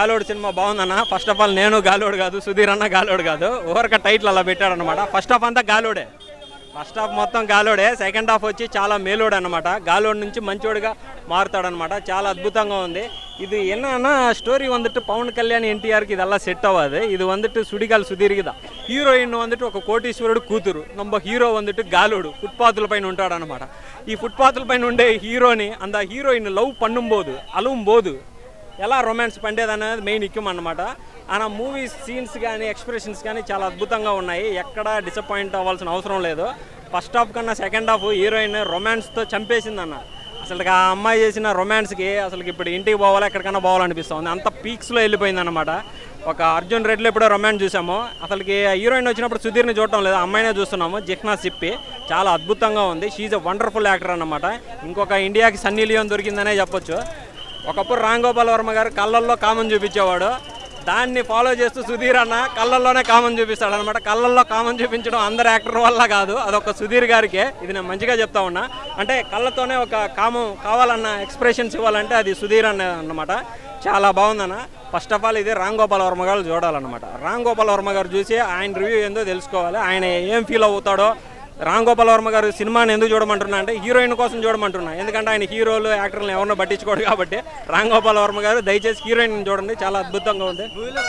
గాలోడు cinema బాగుందన్న first of all నేను గాలోడు కాదు సుధీర్ అన్న గాలోడు కాదు ఓవరక టైటిల్ అలా పెట్టాడనమాట ఫస్ట్ హాఫ్ అంతా గాలోడే ఫస్ట్ హాఫ్ మొత్తం గాలోడే సెకండ్ హాఫ్ వచ్చి చాలా మేలోడు అనమాట గాలోడు నుంచి మంచోడుగా మారుతాడనమాట చాలా అద్భుతంగా ఉంది இது என்னன்னா ஸ்டோரி வந்துட்டு పవన్ కళ్యాణ్ ఎన్టీఆర్కి இதெல்லாம் సెట్ అవ్వదు ఇది வந்துட்டு సుడిగాలి సుధీర్కి தான் హీరోయిన్ வந்துட்டு ఒక కోటీశ్వరుడు కూతురు நம்ம హీరో வந்துட்டு గాలోడు ఫుట్పాత్ల పైన ఉంటాడనమాట ఈ ఫుట్పాత్ల పైన ఉండే హీరోని அந்த హీరోయిన్ లవ్ பண்ணும்போது అలவும் పోదు ఎలా రొమాన్స్ పండేది అనేది మెయిన్ ఇక్యం అనమాట ఆయన మూవీ సీన్స్ కానీ ఎక్స్ప్రెషన్స్ కానీ చాలా అద్భుతంగా ఉన్నాయి ఎక్కడ డిసప్పాయింట్ అవ్వాల్సిన అవసరం లేదు ఫస్ట్ హాఫ్ కన్నా సెకండ్ హాఫ్ హీరోయిన్ రొమాన్స్తో చంపేసింది అన్న అసలు ఆ అమ్మాయి చేసిన రొమాన్స్కి అసలు ఇప్పుడు ఇంటికి పోవాలా ఎక్కడికైనా పోవాలనిపిస్తుంది అంత పీక్స్లో వెళ్ళిపోయింది అనమాట ఒక అర్జున్ రెడ్డిలో ఎప్పుడో రొమాన్స్ చూసాము అసలుకి హీరోయిన్ వచ్చినప్పుడు సుధీర్ని చూడటం లేదు అమ్మాయినే చూస్తున్నాము జిహ్నా సిప్పి చాలా అద్భుతంగా ఉంది షీఈ్ ఎ వండర్ఫుల్ యాక్టర్ అన్నమాట ఇంకొక ఇండియాకి సన్నీ లియోన్ దొరికిందనే చెప్పొచ్చు ఒకప్పుడు రామ్ గోపాల్ వర్మ గారు కళ్ళల్లో కామన్ చూపించేవాడు దాన్ని ఫాలో చేస్తూ సుధీర్ అన్న కళ్ళల్లోనే కామన్ చూపిస్తాడు అనమాట కళ్ళల్లో కామన్ చూపించడం అందరు యాక్టర్ వల్ల కాదు అదొక సుధీర్ గారికే ఇది నేను మంచిగా చెప్తా ఉన్నా అంటే కళ్ళతోనే ఒక కామం కావాలన్న ఎక్స్ప్రెషన్స్ ఇవ్వాలంటే అది సుధీర్ అన్న అన్నమాట చాలా బాగుందన్న ఫస్ట్ ఆఫ్ ఆల్ ఇది రామ్ గోపాల్ వర్మ గారు చూడాలన్నమాట రామ్ గోపాల్ వర్మ గారు చూసి ఆయన రివ్యూ ఏందో తెలుసుకోవాలి ఆయన ఏం ఫీల్ అవుతాడో రామ్ గోపాల్ వర్మ గారు సినిమాని ఎందుకు చూడమంటున్నా అంటే హీరోయిన్ కోసం చూడమంటున్నా ఎందుకంటే ఆయన హీరోలు యాక్టర్లు ఎవరినో పట్టించుకోడు కాబట్టి రామ్ గోపాల్ వర్మ గారు దయచేసి హీరోయిన్ చూడండి చాలా అద్భుతంగా ఉంది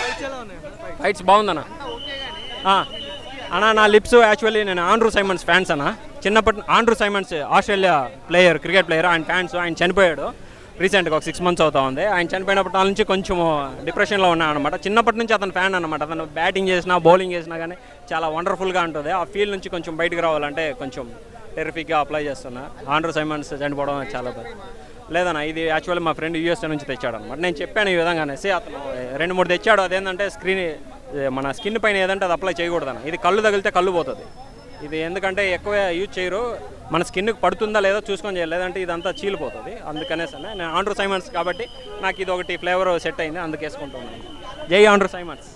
ఫైట్స్ బాగుందన్న ఆ, అన్న నా లిప్స్ యాక్చువల్లీ నేను ఆండ్రూ సైమన్స్ ఫ్యాన్స్ అన్న చిన్నప్పటి Andrew Symonds Australia player cricket player ఆయన ఫ్యాన్స్ ఆయన చనిపోయాడు రీసెంట్గా ఒక సిక్స్ మంత్స్ అవుతా ఉంది ఆయన చనిపోయినప్పటి నాటి నుంచి కొంచెం డిప్రెషన్లో ఉన్నాను అనమాట చిన్నప్పటి నుంచి అతను ఫ్యాన్ అనమాట అతను బ్యాటింగ్ చేసినా బౌలింగ్ చేసినా కానీ చాలా వండర్ఫుల్గా ఉంటుంది ఆ ఫీల్ నుంచి కొంచెం బయటకు రావాలంటే కొంచెం టెరిఫిక్గా అప్లై చేస్తున్నా ఆండ్రూ సైమన్స్ చనిపోవడం చాలా బాధ లేదన్న ఇది యాక్చువల్లీ మా ఫ్రెండ్ యూఎస్ఏ నుంచి తెచ్చాడు అనమాట నేను చెప్పాను ఈ విధంగానే సే అతను రెండు మూడు తెచ్చాడు అదేంటంటే స్క్రీన్ మన స్కిన్ పైన ఏదంటే అది అప్లై చేయకూడదన్న ఇది కళ్ళు తగిలితే కళ్ళు పోతుంది ఇది ఎందుకంటే ఎక్కువ యూజ్ చేయరు మన స్కిన్కి పడుతుందా లేదో చూసుకొని చేయాలి లేదంటే ఇదంతా చీలిపోతుంది అందుకనేసి నేను ఆండ్రూ సైమన్స్ కాబట్టి నాకు ఇది ఒకటి ఫ్లేవర్ సెట్ అయింది అందుకేసుకుంటున్నాను జై ఆండ్రూ సైమన్స్